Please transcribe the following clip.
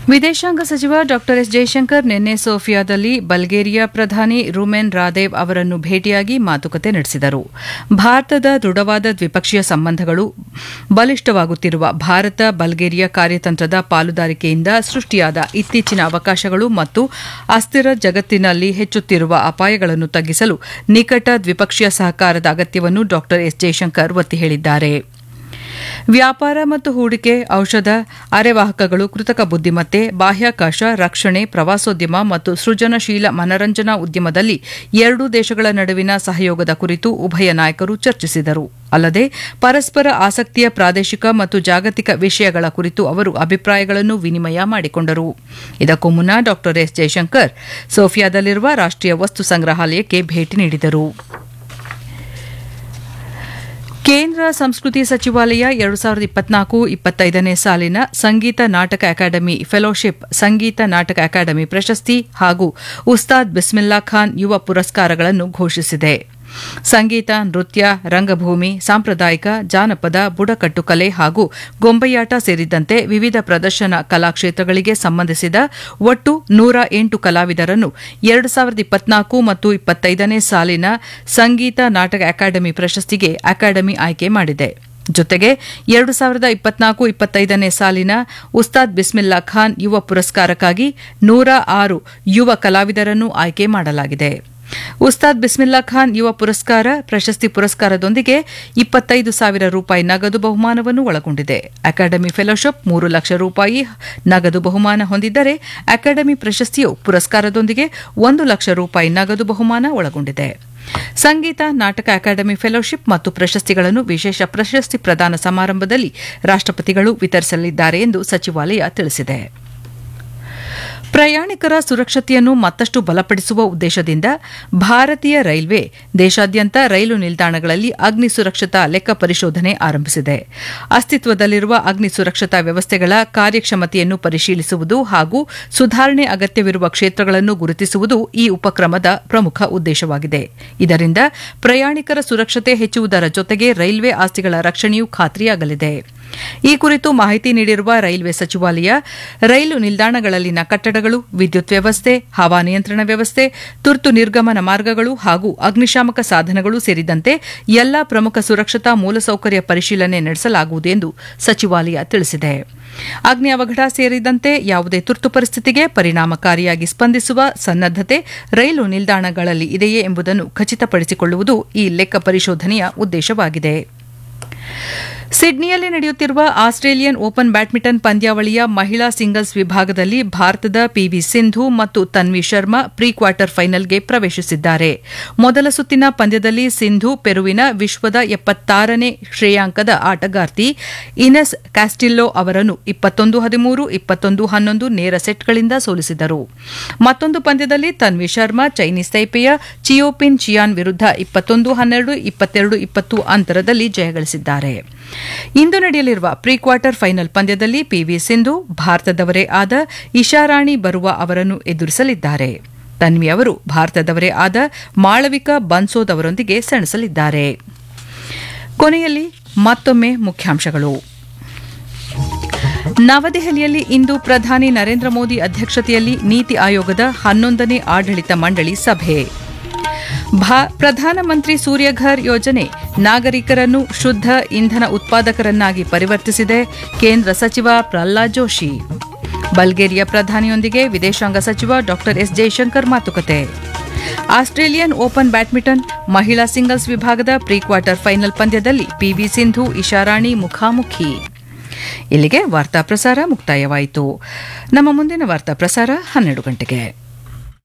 ವಿದೇಶಾಂಗ ಸಚಿವ ಡಾ ಎಸ್ ಜಯಶಂಕರ್ ನಿನ್ನೆ ಸೋಫಿಯಾದಲ್ಲಿ ಬಲ್ಗೇರಿಯಾ ಪ್ರಧಾನಿ ರುಮೆನ್ ರಾದೇವ್ ಅವರನ್ನು ಭೇಟಿಯಾಗಿ ಮಾತುಕತೆ ನಡೆಸಿದರು ಭಾರತದ ದೃಢವಾದ ದ್ವಿಪಕ್ಷೀಯ ಸಂಬಂಧಗಳು ಬಲಿಷ್ಠವಾಗುತ್ತಿರುವ ಭಾರತ ಬಲ್ಗೇರಿಯಾ ಕಾರ್ಯತಂತ್ರದ ಪಾಲುದಾರಿಕೆಯಿಂದ ಸೃಷ್ಟಿಯಾದ ಇತ್ತೀಚಿನ ಅವಕಾಶಗಳು ಮತ್ತು ಅಸ್ಥಿರ ಜಗತ್ತಿನಲ್ಲಿ ಹೆಚ್ಚುತ್ತಿರುವ ಅಪಾಯಗಳನ್ನು ತಗ್ಗಿಸಲು ನಿಕಟ ದ್ವಿಪಕ್ಷೀಯ ಸಹಕಾರದ ಅಗತ್ಯವನ್ನು ಡಾ ಎಸ್ ಜಯಶಂಕರ್ ಒತ್ತಿ ಹೇಳಿದ್ದಾರೆ ವ್ಯಾಪಾರ ಮತ್ತು ಹೂಡಿಕೆ ಔಷಧ ಅರೆವಾಹಕಗಳು ಕೃತಕ ಬುದ್ದಿಮತ್ತೆ ಬಾಹ್ಯಾಕಾಶ ರಕ್ಷಣೆ ಪ್ರವಾಸೋದ್ಯಮ ಮತ್ತು ಸೃಜನಶೀಲ ಮನರಂಜನಾ ಉದ್ಯಮದಲ್ಲಿ ಎರಡೂ ದೇಶಗಳ ನಡುವಿನ ಸಹಯೋಗದ ಕುರಿತು ಉಭಯ ನಾಯಕರು ಚರ್ಚಿಸಿದರು ಅಲ್ಲದೆ ಪರಸ್ಪರ ಆಸಕ್ತಿಯ ಪ್ರಾದೇಶಿಕ ಮತ್ತು ಜಾಗತಿಕ ವಿಷಯಗಳ ಕುರಿತು ಅವರು ಅಭಿಪ್ರಾಯಗಳನ್ನು ವಿನಿಮಯ ಮಾಡಿಕೊಂಡರು ಇದಕ್ಕೂ ಮುನ್ನ ಡಾ ಎಸ್ ಜಯಶಂಕರ್ ಸೋಫಿಯಾದಲ್ಲಿರುವ ರಾಷ್ಟೀಯ ವಸ್ತು ಸಂಗ್ರಹಾಲಯಕ್ಕೆ ಭೇಟಿ ನೀಡಿದರು ಕೇಂದ್ರ ಸಂಸ್ಕೃತಿ ಸಚಿವಾಲಯ ಎರಡು ಸಾವಿರದ ಇಪ್ಪತ್ನಾಲ್ಕು ಇಪ್ಪತ್ತೈದನೇ ಸಾಲಿನ ಸಂಗೀತ ನಾಟಕ ಅಕಾಡೆಮಿ ಫೆಲೋಶಿಪ್ ಸಂಗೀತ ನಾಟಕ ಅಕಾಡೆಮಿ ಪ್ರಶಸ್ತಿ ಹಾಗೂ ಉಸ್ತಾದ್ ಬಿಸ್ಮಿಲ್ಲಾ ಖಾನ್ ಯುವ ಪುರಸ್ಕಾರಗಳನ್ನು ಘೋಷಿಸಿದೆ ಸಂಗೀತ ನೃತ್ಯ ರಂಗಭೂಮಿ ಸಾಂಪ್ರದಾಯಿಕ ಜಾನಪದ ಬುಡಕಟ್ಟು ಕಲೆ ಹಾಗೂ ಗೊಂಬೆಯಾಟ ಸೇರಿದಂತೆ ವಿವಿಧ ಪ್ರದರ್ಶನ ಕಲಾಕ್ಷೇತ್ರಗಳಿಗೆ ಸಂಬಂಧಿಸಿದ ಒಟ್ಟು ನೂರ ಎಂಟು ಕಲಾವಿದರನ್ನು ಎರಡು ಸಾವಿರದ ಇಪ್ಪತ್ನಾಲ್ಕು ಮತ್ತು ಇಪ್ಪತ್ತೈದನೇ ಸಾಲಿನ ಸಂಗೀತ ನಾಟಕ ಅಕಾಡೆಮಿ ಪ್ರಶಸ್ತಿಗೆ ಅಕಾಡೆಮಿ ಆಯ್ಕೆ ಮಾಡಿದೆ ಜೊತೆಗೆ ಎರಡು ಸಾವಿರದ ಇಪ್ಪತ್ನಾಲ್ಕು ಇಪ್ಪತ್ತೈದನೇ ಸಾಲಿನ ಉಸ್ತಾದ್ ಬಿಸ್ಮಿಲ್ಲಾ ಖಾನ್ ಯುವ ಪುರಸ್ಕಾರಕ್ಕಾಗಿ ನೂರ ಆರು ಯುವ ಕಲಾವಿದರನ್ನು ಆಯ್ಕೆ ಮಾಡಲಾಗಿದೆ ಉಸ್ತಾದ್ ಬಿಸ್ಮಿಲ್ಲಾ ಖಾನ್ ಯುವ ಪುರಸ್ಕಾರ ಪ್ರಶಸ್ತಿ ಪುರಸ್ಕಾರದೊಂದಿಗೆ ಇಪ್ಪತ್ತೈದು ಸಾವಿರ ರೂಪಾಯಿ ನಗದು ಬಹುಮಾನವನ್ನು ಒಳಗೊಂಡಿದೆ ಅಕಾಡೆಮಿ ಫೆಲೋಶಿಪ್ ಮೂರು ಲಕ್ಷ ರೂಪಾಯಿ ನಗದು ಬಹುಮಾನ ಹೊಂದಿದ್ದರೆ ಅಕಾಡೆಮಿ ಪ್ರಶಸ್ತಿಯು ಪುರಸ್ಕಾರದೊಂದಿಗೆ ಒಂದು ಲಕ್ಷ ರೂಪಾಯಿ ನಗದು ಬಹುಮಾನ ಒಳಗೊಂಡಿದೆ ಸಂಗೀತ ನಾಟಕ ಅಕಾಡೆಮಿ ಫೆಲೋಶಿಪ್ ಮತ್ತು ಪ್ರಶಸ್ತಿಗಳನ್ನು ವಿಶೇಷ ಪ್ರಶಸ್ತಿ ಪ್ರದಾನ ಸಮಾರಂಭದಲ್ಲಿ ರಾಷ್ಟಪತಿಗಳು ವಿತರಿಸಲಿದ್ದಾರೆ ಎಂದು ಸಚಿವಾಲಯ ತಿಳಿಸಿದೆ ಪ್ರಯಾಣಿಕರ ಸುರಕ್ಷತೆಯನ್ನು ಮತ್ತಷ್ಟು ಬಲಪಡಿಸುವ ಉದ್ದೇಶದಿಂದ ಭಾರತೀಯ ರೈಲ್ವೆ ದೇಶಾದ್ಯಂತ ರೈಲು ನಿಲ್ದಾಣಗಳಲ್ಲಿ ಅಗ್ನಿ ಸುರಕ್ಷತಾ ಲೆಕ್ಕ ಪರಿಶೋಧನೆ ಆರಂಭಿಸಿದೆ ಅಸ್ತಿತ್ವದಲ್ಲಿರುವ ಅಗ್ನಿ ಸುರಕ್ಷತಾ ವ್ಯವಸ್ಥೆಗಳ ಕಾರ್ಯಕ್ಷಮತೆಯನ್ನು ಪರಿಶೀಲಿಸುವುದು ಹಾಗೂ ಸುಧಾರಣೆ ಅಗತ್ಯವಿರುವ ಕ್ಷೇತ್ರಗಳನ್ನು ಗುರುತಿಸುವುದು ಈ ಉಪಕ್ರಮದ ಪ್ರಮುಖ ಉದ್ದೇಶವಾಗಿದೆ ಇದರಿಂದ ಪ್ರಯಾಣಿಕರ ಸುರಕ್ಷತೆ ಹೆಚ್ಚುವುದರ ಜೊತೆಗೆ ರೈಲ್ವೆ ಆಸ್ತಿಗಳ ರಕ್ಷಣೆಯೂ ಖಾತ್ರಿಯಾಗಲಿದೆ ಈ ಕುರಿತು ಮಾಹಿತಿ ನೀಡಿರುವ ರೈಲ್ವೆ ಸಚಿವಾಲಯ ರೈಲು ನಿಲ್ದಾಣಗಳಲ್ಲಿನ ಕಟ್ಟಡಗಳು ವಿದ್ಯುತ್ ವ್ಯವಸ್ಥೆ ಹವಾನಿಯಂತ್ರಣ ವ್ಯವಸ್ಥೆ ತುರ್ತು ನಿರ್ಗಮನ ಮಾರ್ಗಗಳು ಹಾಗೂ ಅಗ್ನಿಶಾಮಕ ಸಾಧನಗಳು ಸೇರಿದಂತೆ ಎಲ್ಲಾ ಪ್ರಮುಖ ಸುರಕ್ಷತಾ ಮೂಲಸೌಕರ್ಯ ಪರಿಶೀಲನೆ ನಡೆಸಲಾಗುವುದು ಎಂದು ಸಚಿವಾಲಯ ತಿಳಿಸಿದೆ ಅಗ್ನಿ ಅವಘಡ ಸೇರಿದಂತೆ ಯಾವುದೇ ತುರ್ತು ಪರಿಸ್ಥಿತಿಗೆ ಪರಿಣಾಮಕಾರಿಯಾಗಿ ಸ್ಪಂದಿಸುವ ಸನ್ನದ್ದತೆ ರೈಲು ನಿಲ್ದಾಣಗಳಲ್ಲಿ ಇದೆಯೇ ಎಂಬುದನ್ನು ಖಚಿತಪಡಿಸಿಕೊಳ್ಳುವುದು ಈ ಲೆಕ್ಕ ಪರಿಶೋಧನೆಯ ಉದ್ದೇಶವಾಗಿದೆ ಸಿಡ್ನಿಯಲ್ಲಿ ನಡೆಯುತ್ತಿರುವ ಆಸ್ಟ್ರೇಲಿಯನ್ ಓಪನ್ ಬ್ಯಾಡ್ಮಿಂಟನ್ ಪಂದ್ಯಾವಳಿಯ ಮಹಿಳಾ ಸಿಂಗಲ್ಸ್ ವಿಭಾಗದಲ್ಲಿ ಭಾರತದ ಪಿವಿ ಸಿಂಧು ಮತ್ತು ತನ್ವಿ ಶರ್ಮಾ ಪ್ರೀ ಕ್ವಾರ್ಟರ್ ಫೈನಲ್ಗೆ ಪ್ರವೇಶಿಸಿದ್ದಾರೆ ಮೊದಲ ಸುತ್ತಿನ ಪಂದ್ಯದಲ್ಲಿ ಸಿಂಧು ಪೆರುವಿನ ವಿಶ್ವದ ಎಪ್ಪತ್ತಾರನೇ ಶ್ರೇಯಾಂಕದ ಆಟಗಾರ್ತಿ ಇನೆಸ್ ಕ್ಯಾಸ್ಟಿಲ್ಲೋ ಅವರನ್ನು ಇಪ್ಪತ್ತೊಂದು ಹದಿಮೂರು ಇಪ್ಪತ್ತೊಂದು ಹನ್ನೊಂದು ನೇರ ಸೆಟ್ಗಳಿಂದ ಸೋಲಿಸಿದರು ಮತ್ತೊಂದು ಪಂದ್ಯದಲ್ಲಿ ತನ್ವಿ ಶರ್ಮಾ ಚೈನೀಸ್ ತೈಪೆಯ ಚಿಯೋಪಿನ್ ಚಿಯಾನ್ ವಿರುದ್ಧ ಇಪ್ಪತ್ತೊಂದು ಹನ್ನೆರಡು ಇಪ್ಪತ್ತೆರಡು ಇಪ್ಪತ್ತು ಅಂತರದಲ್ಲಿ ಜಯಗಳಿಸಿದ್ದಾರೆ ಇಂದು ನಡೆಯಲಿರುವ ಪ್ರೀ ಕ್ವಾರ್ಟರ್ ಫೈನಲ್ ಪಂದ್ಯದಲ್ಲಿ ಪಿವಿ ಸಿಂಧು ಭಾರತದವರೇ ಆದ ಇಶಾರಾಣಿ ಬರುವ ಅವರನ್ನು ಎದುರಿಸಲಿದ್ದಾರೆ ತನ್ವಿ ಅವರು ಭಾರತದವರೇ ಆದ ಮಾಳವಿಕಾ ಬನ್ಸೋದ್ ಅವರೊಂದಿಗೆ ಸೆಣಸಲಿದ್ದಾರೆ ಕೊನೆಯಲ್ಲಿ ಮತ್ತೊಮ್ಮೆ ಮುಖ್ಯಾಂಶಗಳು ನವದೆಹಲಿಯಲ್ಲಿ ಇಂದು ಪ್ರಧಾನಿ ನರೇಂದ್ರ ಮೋದಿ ಅಧ್ಯಕ್ಷತೆಯಲ್ಲಿ ನೀತಿ ಆಯೋಗದ ಹನ್ನೊಂದನೇ ಆಡಳಿತ ಮಂಡಳಿ ಸಭೆ ಪ್ರಧಾನಮಂತ್ರಿ ಸೂರ್ಯಘರ್ ಯೋಜನೆ ನಾಗರಿಕರನ್ನು ಶುದ್ಧ ಇಂಧನ ಉತ್ಪಾದಕರನ್ನಾಗಿ ಪರಿವರ್ತಿಸಿದೆ ಕೇಂದ್ರ ಸಚಿವ ಪ್ರಹ್ಲಾದ್ ಜೋಶಿ ಬಲ್ಗೇರಿಯಾ ಪ್ರಧಾನಿಯೊಂದಿಗೆ ವಿದೇಶಾಂಗ ಸಚಿವ ಡಾ ಎಸ್ ಜಯಶಂಕರ್ ಮಾತುಕತೆ ಆಸ್ಟ್ರೇಲಿಯನ್ ಓಪನ್ ಬ್ಯಾಡ್ಮಿಂಟನ್ ಮಹಿಳಾ ಸಿಂಗಲ್ಸ್ ವಿಭಾಗದ ಪ್ರೀ ಕ್ವಾರ್ಟರ್ ಫೈನಲ್ ಪಂದ್ಯದಲ್ಲಿ ಪಿವಿ ಸಿಂಧು ಇಶಾರಾಣಿ ಮುಖಾಮುಖಿ ಇಲ್ಲಿಗೆ ವಾರ್ತಾ ಪ್ರಸಾರ ಮುಕ್ತಾಯವಾಯಿತು ನಮ್ಮ ಮುಂದಿನ ವಾರ್ತಾ ಪ್ರಸಾರ ಹನ್ನೆರಡು ಗಂಟೆಗೆ